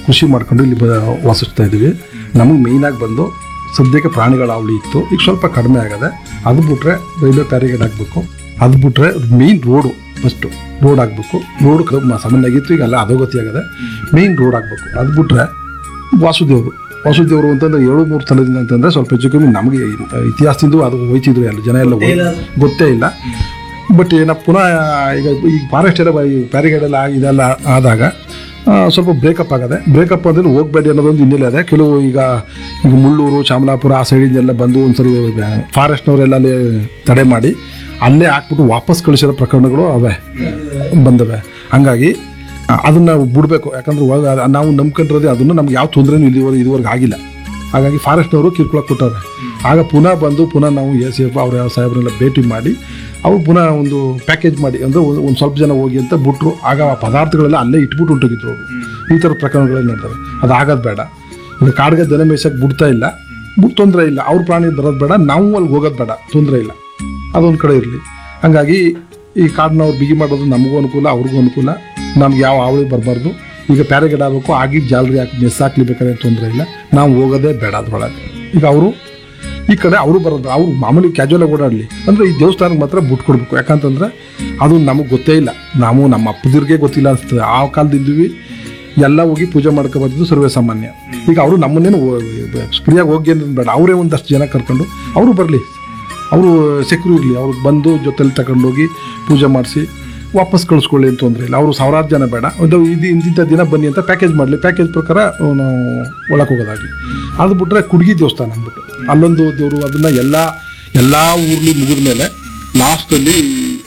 ಕೃಷಿ ಮಾಡ್ಕೊಂಡು ಇಲ್ಲಿ ಬ ವಾಸಿಸ್ತಾ ಇದ್ದೀವಿ ನಮಗೆ ಮೇಯ್ನಾಗಿ ಬಂದು ಸದ್ಯಕ್ಕೆ ಪ್ರಾಣಿಗಳ ಅವಳಿ ಇತ್ತು ಈಗ ಸ್ವಲ್ಪ ಕಡಿಮೆ ಆಗದೆ ಅದು ಬಿಟ್ರೆ ರೈಲ್ವೆ ಪ್ಯಾರಿಗೇಡ್ ಆಗಬೇಕು ಅದು ಬಿಟ್ರೆ ಮೇಯ್ನ್ ರೋಡು ಫಸ್ಟು ರೋಡ್ ಆಗಬೇಕು ರೋಡ್ ಸಾಮಾನ್ಯವಾಗಿತ್ತು ಈಗ ಎಲ್ಲ ಅಧೋಗತಿ ಆಗದೆ ಮೇಯ್ನ್ ರೋಡ್ ಆಗಬೇಕು ಅದು ಬಿಟ್ರೆ ವಾಸುದೇವರು ವಾಸುದೇವರು ಅಂತಂದ್ರೆ ಏಳು ಮೂರು ಸ್ಥಳದಿಂದ ಅಂತಂದ್ರೆ ಸ್ವಲ್ಪ ಹೆಚ್ಚು ಕಮ್ಮಿ ನಮಗೆ ಇತಿಹಾಸದಿಂದ ಅದು ಹೋಯ್ತಿದ್ರು ಎಲ್ಲ ಜನ ಎಲ್ಲ ಹೋಗ್- ಗೊತ್ತೇ ಇಲ್ಲ ಬಟ್ ಏನಪ್ಪ ಪುನಃ ಈಗ ಈಗ ಫಾರೆಸ್ಟ್ ಎಲ್ಲ ಪ್ಯಾರಿಗೇಡ್ ಎಲ್ಲ ಆಗಿ- ಇದೆಲ್ಲ ಆದಾಗ ಆ, ಸ್ವಲ್ಪ ಬ್ರೇಕಪ್ ಆಗದೆ ಬ್ರೇಕಪ್ ಅಂದ್ರೆ ಹೋಗ್ಬೇಡಿ ಅನ್ನೋದೊಂದು ಹಿನ್ನೆಲೆ ಇದೆ ಕೆಲವು ಈಗ ಈಗ ಮುಳ್ಳೂರು ಚಾಮಲಾಪುರ ಆ ಸೈಡಿಂದೆಲ್ಲ ಬಂದು ಒಂದ್ಸರಿ ಫಾರೆಸ್ಟ್ನವರೆಲ್ಲ ಅಲ್ಲಿ ತಡೆ ಮಾಡಿ ಅಲ್ಲೇ ಹಾಕ್ಬಿಟ್ಟು ವಾಪಸ್ ಕಳಿಸಿರೋ ಪ್ರಕರಣಗಳು ಅವೆ ಬಂದವೆ ಹಂಗಾಗಿ ಆ, ಅದನ್ನ ಬಿಡಬೇಕು ಯಾಕಂದ್ರೆ ಇವಾಗ ಅದ್- ನಾವು ನಂಬ್ಕೊಂಡಿರೋದೇ ಅದನ್ನು ನಮ್ಗೆ ಯಾವ ತೊಂದರೆನೂ ಇಲ್ಲಿವರೆಗೆ ಇದುವರೆಗೆ ಆಗಿಲ್ಲ ಹಾಗಾಗಿ ಫಾರೆಸ್ಟ್ನವರು ಕಿರ್ಕೊಳ ಕೊಟ್ಟಾರೆ ಆಗ ಪುನಃ ಬಂದು ಪುನಃ ನಾವು ಎ ಸಿ ಎಫ್ ಅವ್ರ ಸಾಹೇಬ್ರೆಲ್ಲ ಭೇಟಿ ಮಾಡಿ ಅವ್ರು ಪುನಃ ಒಂದು ಪ್ಯಾಕೇಜ್ ಮಾಡಿ ಅಂದರೆ ಒಂದು ಒಂದು ಸ್ವಲ್ಪ ಜನ ಹೋಗಿ ಅಂತ ಬಿಟ್ರು ಆಗ ಆ ಪದಾರ್ಥಗಳೆಲ್ಲ ಅಲ್ಲೇ ಇಟ್ಬಿಟ್ಟು ಹೊಂಟೋಗಿದ್ರು ಅವರು ಈ ಥರ ಪ್ರಕರಣಗಳೆಲ್ಲ ನಡೆದವೆ ಅದು ಆಗೋದು ಬೇಡ ಈಗ ಕಾಡ್ಗೆ ದನ ಮೇಯ್ಸಕ್ಕೆ ಬಿಡ್ತಾ ಇಲ್ಲ ಬಿಟ್ಟು ತೊಂದರೆ ಇಲ್ಲ ಅವ್ರ ಪ್ರಾಣಿ ಬರೋದು ಬೇಡ ನಾವು ಅಲ್ಲಿ ಹೋಗೋದು ಬೇಡ ತೊಂದರೆ ಇಲ್ಲ ಅದೊಂದು ಕಡೆ ಇರಲಿ ಹಾಗಾಗಿ ಈ ಕಾಡನ್ನ ಬಿಗಿ ಮಾಡೋದು ನಮಗೂ ಅನುಕೂಲ ಅವ್ರಿಗೂ ಅನುಕೂಲ ನಮ್ಗೆ ಯಾವ ಅವಳಿ ಬರಬಾರ್ದು ಈಗ ಪ್ಯಾರೆಗೇಡ್ ಆಗಬೇಕು ಆಗಿ ಜಾಲರಿ ಹಾಕಿ ಮೆಸ್ ಹಾಕ್ಲಿಬೇಕಾದ್ರೆ ತೊಂದರೆ ಇಲ್ಲ ನಾವು ಹೋಗೋದೇ ಬೇಡ ಅದ್ರೊಳಗೆ ಈಗ ಅವರು ಈ ಕಡೆ ಅವರು ಬರೋದು ಅವ್ರು ಮಾಮೂಲಿ ಕ್ಯಾಜುವಲಾಗಿ ಓಡಾಡಲಿ ಅಂದರೆ ಈ ದೇವಸ್ಥಾನಕ್ಕೆ ಮಾತ್ರ ಬಿಟ್ಟು ಕೊಡಬೇಕು ಯಾಕಂತಂದ್ರೆ ಅದು ನಮಗೆ ಗೊತ್ತೇ ಇಲ್ಲ ನಾವು ನಮ್ಮ ಅಪ್ಪದಿರ್ಗೆ ಗೊತ್ತಿಲ್ಲ ಅನಿಸ್ತದೆ ಆ ಕಾಲದಿಂದ್ವಿ ಎಲ್ಲ ಹೋಗಿ ಪೂಜೆ ಮಾಡ್ಕೊ ಬರ್ತಿದ್ದು ಸರ್ವೇ ಸಾಮಾನ್ಯ ಈಗ ಅವರು ನಮ್ಮನ್ನೇನು ಫ್ರೀಯಾಗಿ ಹೋಗಿ ಅಂತ ಬೇಡ ಅವರೇ ಒಂದಷ್ಟು ಜನ ಕರ್ಕೊಂಡು ಅವರು ಬರಲಿ ಅವರು ಸೆಕ್ಯೂರ್ ಇರಲಿ ಅವ್ರು ಬಂದು ಜೊತೆಲಿ ತಗೊಂಡೋಗಿ ಪೂಜೆ ಮಾಡಿಸಿ ವಾಪಸ್ ಕಳಿಸ್ಕೊಳ್ಳಿ ಅಂತ ತೊಂದರೆ ಇಲ್ಲ ಅವರು ಸಾವಿರಾರು ಜನ ಬೇಡ ಒಂದು ಇದು ಇಂತಿಂಥ ದಿನ ಬನ್ನಿ ಅಂತ ಪ್ಯಾಕೇಜ್ ಮಾಡಲಿ ಪ್ಯಾಕೇಜ್ ಪ್ರಕಾರ ನಾವು ಒಳಗೆ ಹೋಗೋದಾಗಲಿ ಅದು ಬಿಟ್ರೆ ಕುಡ್ಗಿ ದೇವಸ್ಥಾನ ಅಂದ್ಬಿಟ್ಟು ಅಲ್ಲೊಂದು ದೇವರು ಅದನ್ನ ಎಲ್ಲ ಎಲ್ಲ ಊರ್ಲಿ ಮುಗಿದ ಮೇಲೆ ಲಾಸ್ಟಲ್ಲಿ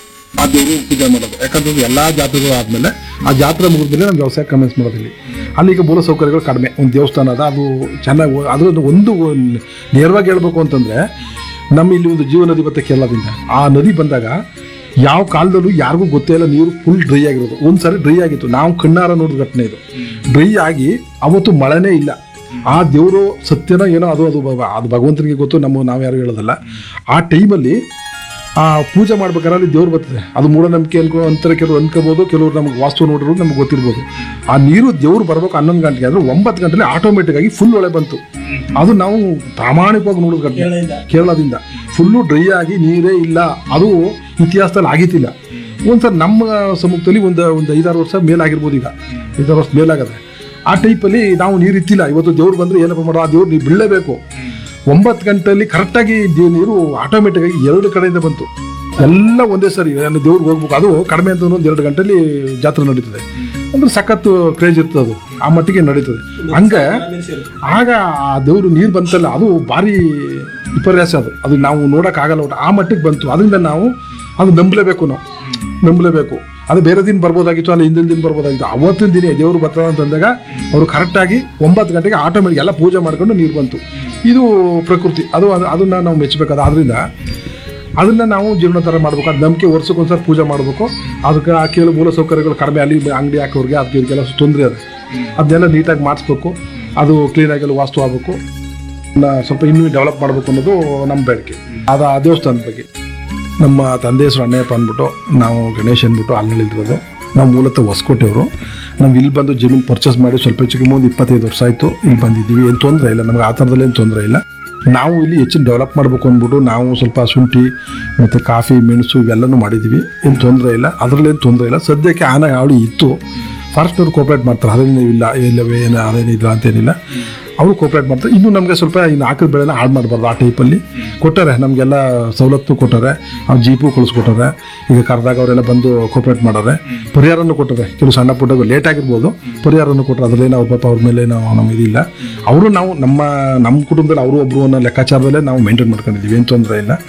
ಆ ದೇವರು ಪೂಜೆ ಮಾಡೋದು ಯಾಕಂತಂದ್ರೆ ಎಲ್ಲ ಜಾತ್ರೆಗಳು ಆದಮೇಲೆ ಆ ಜಾತ್ರೆ ಮುಗಿದ್ಮೇಲೆ ನಾವು ವ್ಯವಸಾಯ ಕಮೆನ್ಸ್ ಮಾಡೋದಿಲ್ಲಿ ಅಲ್ಲಿ ಈಗ ಮೂಲ ಸೌಕರ್ಯಗಳು ಕಡಿಮೆ ಒಂದು ದೇವಸ್ಥಾನ ಅದ ಅದು ಚೆನ್ನಾಗಿ ಅದರದ್ದು ಒಂದು ನೇರವಾಗಿ ಹೇಳ್ಬೇಕು ಅಂತಂದ್ರೆ ನಮ್ಮ ಇಲ್ಲಿ ಒಂದು ಜೀವ ನದಿ ಬರುತ್ತೆ ಕೇರಳದಿಂದ ಆ ನದಿ ಬಂದಾಗ ಯಾವ ಕಾಲದಲ್ಲೂ ಯಾರಿಗೂ ಗೊತ್ತೇ ಇಲ್ಲ ನೀರು ಫುಲ್ ಡ್ರೈ ಆಗಿರೋದು ಒಂದ್ಸರಿ ಡ್ರೈ ಆಗಿತ್ತು ನಾವು ಕಣ್ಣಾರ ನೋಡಿದ ಘಟನೆ ಇದು ಡ್ರೈ ಆಗಿ ಅವತ್ತು ಮಳೆನೇ ಇಲ್ಲ ಆ ದೇವರು ಸತ್ಯನ ಏನೋ ಅದು ಅದು ಭಗ- ಅದು ಭಗವಂತನಿಗೆ ಗೊತ್ತು ನಮ್ಮ ನಾವು ಯಾರು ಹೇಳೋದಲ್ಲ ಆ ಟೈಮಲ್ಲಿ ಆ ಪೂಜೆ ಮಾಡ್ಬೇಕಾದ್ರೆ ಅಲ್ಲಿ ದೇವ್ರು ಬರ್ತದೆ ಅದು ಮೂಢನಂಬಿಕೆ ಅನ್ಕೋ ಅಂತಾರೆ ಕೆಲವರು ಅನ್ಕೋಬೋದು ಕೆಲವರು ನಮಗೆ ವಾಸ್ತು ನೋಡಿರೋದು ನಮ್ಗೆ ಗೊತ್ತಿರ್ಬೋದು ಆ ನೀರು ದೇವ್ರು ಬರ್ಬೇಕು ಹನ್ನೊಂದು ಗಂಟೆಗೆ ಅಂದ್ರೆ ಒಂಬತ್ತು ಗಂಟೆಲಿ ಆಟೋಮೆಟಿಕ್ ಆಗಿ ಫುಲ್ ಒಳೆ ಬಂತು ಅದು ನಾವು ಪ್ರಾಮಾಣಿಕವಾಗಿ ನೋಡಿದ ಘಟನೆ ಕೇರಳದಿಂದ ಫುಲ್ಲು ಡ್ರೈ ಆಗಿ ನೀರೇ ಇಲ್ಲ ಅದು ಇತಿಹಾಸದಲ್ಲಿ ಆಗಿತ್ತಿಲ್ಲ ಒಂದ್ಸಲ ನಮ್ಮ ಸಮ್ಮುಖದಲ್ಲಿ ಒಂದು ಒಂದು ಐದಾರು ವರ್ಷ ಮೇಲಾಗಿರ್ಬೋದು ಈಗ ಐದಾರು ವರ್ಷ ಮೇಲಾಗದೆ ಆ ಟೈಪಲ್ಲಿ ನಾವು ನೀರು ಇತ್ತಿಲ್ಲ ಇವತ್ತು ದೇವ್ರು ಬಂದ್ರೆ ಏನಪ್ಪ ಮಾಡೋ ಆ ದೇವ್ರು ನೀವು ಬೀಳಲೇಬೇಕು ಒಂಬತ್ತು ಗಂಟೆಯಲ್ಲಿ ಕರೆಕ್ಟಾಗಿ ನೀರು ಆಟೋಮೆಟಿಕ್ ಆಗಿ ಎರಡು ಕಡೆಯಿಂದ ಬಂತು ಎಲ್ಲ ಒಂದೇ ಸರಿ ಅಲ್ಲಿ ದೇವ್ರಿಗೆ ಹೋಗ್ಬೇಕು ಅದು ಕಡಿಮೆ ಅಂತ ಒಂದು ಎರಡು ಗಂಟೆಲಿ ಜಾತ್ರೆ ನಡೀತದೆ ಅಂದ್ರೆ ಸಖತ್ತು ಕ್ರೇಜ್ ಇರ್ತದೆ ಅದು ಆ ಮಟ್ಟಿಗೆ ನಡೀತದೆ ಹಂಗೆ ಆಗ ಆ ದೇವರು ನೀರು ಬಂತಲ್ಲ ಅದು ಭಾರಿ ವಿಪರ್ಯಾಸ ಅದು ಅದು ನಾವು ನೋಡೋಕ್ಕಾಗಲ್ಲ ಒಟ್ಟು ಆ ಮಟ್ಟಿಗೆ ಬಂತು ಅದರಿಂದ ನಾವು ಅದು ನಂಬಲೇಬೇಕು ನಾವು ನಂಬಲೇಬೇಕು ಅದು ಬೇರೆ ದಿನ ಬರ್ಬೋದಾಗಿತ್ತು ಅಲ್ಲ ಹಿಂದಿನ ದಿನ ಬರ್ಬೋದಾಗಿತ್ತು ಅವತ್ತಿನ ದಿನ ದೇವರು ಬರ್ತಾರೆ ಅಂತಂದಾಗ ಅವರು ಕರೆಕ್ಟಾಗಿ ಒಂಬತ್ತು ಗಂಟೆಗೆ ಆಟೋಮೆಟಿಕ್ ಎಲ್ಲ ಪೂಜೆ ಮಾಡ್ಕೊಂಡು ನೀರು ಬಂತು ಇದು ಪ್ರಕೃತಿ ಅದು ಅದು- ಅದನ್ನ ನಾವು ಮೆಚ್ಚಬೇಕಾದ ಆದ್ರಿಂದ ಅದನ್ನ ನಾವು ಜೀರ್ಣೋದ್ಧಾರ ಮಾಡ್ಬೇಕು ಅದು ನಂಬಿಕೆ ವರ್ಷಕ್ಕೊಂದ್ಸರಿ ಪೂಜೆ ಮಾಡಬೇಕು ಅದಕ್ಕೆ ಆ ಕೆಲವು ಮೂಲ ಸೌಕರ್ಯಗಳು ಕಡಿಮೆ ಅಲ್ಲಿ ಅಂಗಡಿ ಹಾಕೋರಿಗೆ ಅದಕ್ಕೆ ಇದಕ್ಕೆಲ್ಲ ತೊಂದರೆ ಅದ ಅದನ್ನೆಲ್ಲ ನೀಟಾಗಿ ಮಾಡಿಸ್ಬೇಕು ಅದು ಕ್ಲೀನಾಗೆಲ್ಲ ವಾಸ್ತು ಆಗಬೇಕು ಸ್ವಲ್ಪ ಇನ್ನೂ ಡೆವಲಪ್ ಮಾಡಬೇಕು ಅನ್ನೋದು ನಮ್ಮ ಬೇಡಿಕೆ ಅದು ಆ ದೇವಸ್ಥಾನದ ಬಗ್ಗೆ ನಮ್ಮ ತಂದೆ ಹೆಸರು ಅಣ್ಣಯ್ಯಪ್ಪ ಅಂದ್ಬಿಟ್ಟು ನಾವು ಗಣೇಶ್ ಅಂದ್ಬಿಟ್ಟು ಅಲ್ಲಿರೋದು ನಾವು ಮೂಲತಃ ಹೊಸಕೋಟೆಯವರು ನಾವು ಇಲ್ಲಿ ಬಂದು ಜಮೀನು ಪರ್ಚೇಸ್ ಮಾಡಿ ಸ್ವಲ್ಪ ಹೆಚ್ಚು ಕಮ್ಮಿ ಒಂದು ಇಪ್ಪತ್ತೈದು ವರ್ಷ ಆಯಿತು ಇಲ್ಲಿ ಬಂದಿದ್ದೀವಿ ಏನು ತೊಂದರೆ ಇಲ್ಲ ನಮಗೆ ಆ ಥರದಲ್ಲಿ ಏನು ತೊಂದರೆ ಇಲ್ಲ ನಾವು ಇಲ್ಲಿ ಹೆಚ್ಚಿನ ಡೆವಲಪ್ ಮಾಡಬೇಕು ಅಂದ್ಬಿಟ್ಟು ನಾವು ಸ್ವಲ್ಪ ಶುಂಠಿ ಮತ್ತು ಕಾಫಿ ಮೆಣಸು ಇವೆಲ್ಲನೂ ಮಾಡಿದ್ದೀವಿ ಏನು ತೊಂದರೆ ಇಲ್ಲ ಅದರಲ್ಲೇನು ತೊಂದರೆ ಇಲ್ಲ ಸದ್ಯಕ್ಕೆ ಆನ ಹಾವಳಿ ಇತ್ತು ಫಾರೆಸ್ಟ್ನವ್ರು ಕೋಪ್ರೇಟ್ ಮಾಡ್ತಾರೆ ಅದೇನು ಇಲ್ಲ ಇಲ್ಲವೇ ಏನು ಅದೇನಿಲ್ಲ ಅಂತೇನಿಲ್ಲ ಅವರು ಕೋಪ್ರೇಟ್ ಮಾಡ್ತಾರೆ ಇನ್ನು ನಮಗೆ ಸ್ವಲ್ಪ ಇನ್ನು ಹಾಕಿದ ಬೆಳೆನ ಹಾಳು ಮಾಡಬಾರ್ದು ಆ ಟೈಪಲ್ಲಿ ಕೊಟ್ಟಾರೆ ನಮಗೆಲ್ಲ ಸವಲತ್ತು ಕೊಟ್ಟಾರೆ ಅವ್ರು ಜೀಪು ಕಳಿಸ್ಕೊಟ್ಟಾರೆ ಈಗ ಕರೆದಾಗ ಅವರೆಲ್ಲ ಬಂದು ಕೋಪ್ರೇಟ್ ಮಾಡಾರೆ ಪರಿಹಾರನೂ ಕೊಟ್ಟಾರೆ ಕೆಲವು ಸಣ್ಣ ಪುಟ್ಟ ಲೇಟ್ ಆಗಿರ್ಬೋದು ಪರಿಹಾರನೂ ಕೊಟ್ಟರೆ ಅದರಲ್ಲೇನು ಅವ್ರ ಪಾಪ ಅವ್ರ ಮೇಲೆ ನಾವು ನಮ್ಗೆ ಇದಿಲ್ಲ ಅವರು ನಾವು ನಮ್ಮ ನಮ್ಮ ಕುಟುಂಬದಲ್ಲಿ ಅವರು ಒಬ್ಬರು ಅನ್ನೋ ಲೆಕ್ಕಾಚಾರದಲ್ಲೇ ನಾವು ಮೇಂಟೈನ್ ಮಾಡ್ಕೊಂಡಿದ್ದೀವಿ ಏನು ತೊಂದರೆ ಇಲ್ಲ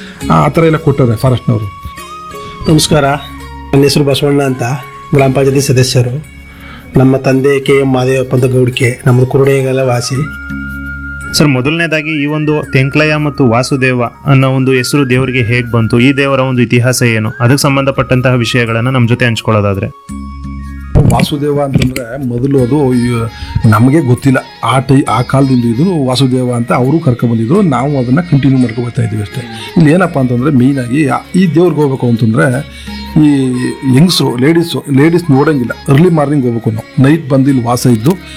ಆ ಥರ ಎಲ್ಲ ಕೊಟ್ಟಾರೆ ಫಾರೆಸ್ಟ್ನವರು ನಮಸ್ಕಾರ ನನ್ನ ಹೆಸರು ಬಸವಣ್ಣ ಅಂತ ಗ್ರಾಮ ಪಂಚಾಯತಿ ಸದಸ್ಯರು ನಮ್ಮ ತಂದೆ ಕೆ ಎಂ ಮಾದೇವಪ್ಪ ಅಂತ ಗೌಡಿಕೆ ನಮ್ಮದು ಕುರುಡೆಗೆಲ್ಲ ವಾಸಿ ಸರ್ ಮೊದಲನೇದಾಗಿ ಈ ಒಂದು ತೆಂಕ್ಲಯ್ಯ ಮತ್ತು ವಾಸುದೇವ ಅನ್ನೋ ಒಂದು ಹೆಸರು ದೇವರಿಗೆ ಹೇಗೆ ಬಂತು ಈ ದೇವರ ಒಂದು ಇತಿಹಾಸ ಏನು ಅದಕ್ಕೆ ಸಂಬಂಧಪಟ್ಟಂತಹ ವಿಷಯಗಳನ್ನ ನಮ್ಮ ಜೊತೆ ಹಂಚ್ಕೊಳ್ಳೋದಾದ್ರೆ ವಾಸುದೇವ ಅಂತಂದ್ರೆ ಮೊದಲು ಅದು ಈ- ನಮಗೆ ಗೊತ್ತಿಲ್ಲ ಆ ಟೈ ಆ ಕಾಲದಿಂದ ಇದು ವಾಸುದೇವ ಅಂತ ಅವರು ಕರ್ಕೊಂಡ್ಬಂದಿದ್ರು ನಾವು ಅದನ್ನ ಕಂಟಿನ್ಯೂ ಮಾಡ್ಕೊ ಬರ್ತಾ ಇದೀವಿ ಅಷ್ಟೇ ಇಲ್ಲಿ ಏನಪ್ಪ ಅಂತಂದ್ರೆ ಮೇಯ್ನ್ ಆಗಿ ಆ- ಈ ದೇವ್ರಿಗೆ ಹೋಗ್ಬೇಕು ಅಂತಂದ್ರೆ ಈ ಯಂಗ್ಸ್ರು ಲೇಡೀಸು ಲೇಡೀಸ್ ನೋಡಂಗಿಲ್ಲ ಅರ್ಲಿ ಮಾರ್ನಿಂಗ್ ಹೋಗ್ಬೇಕು ನಾವು ನೈಟ್ ಬಂದು ಇಲ್ಲಿ ವಾಸ ಇದ್ದು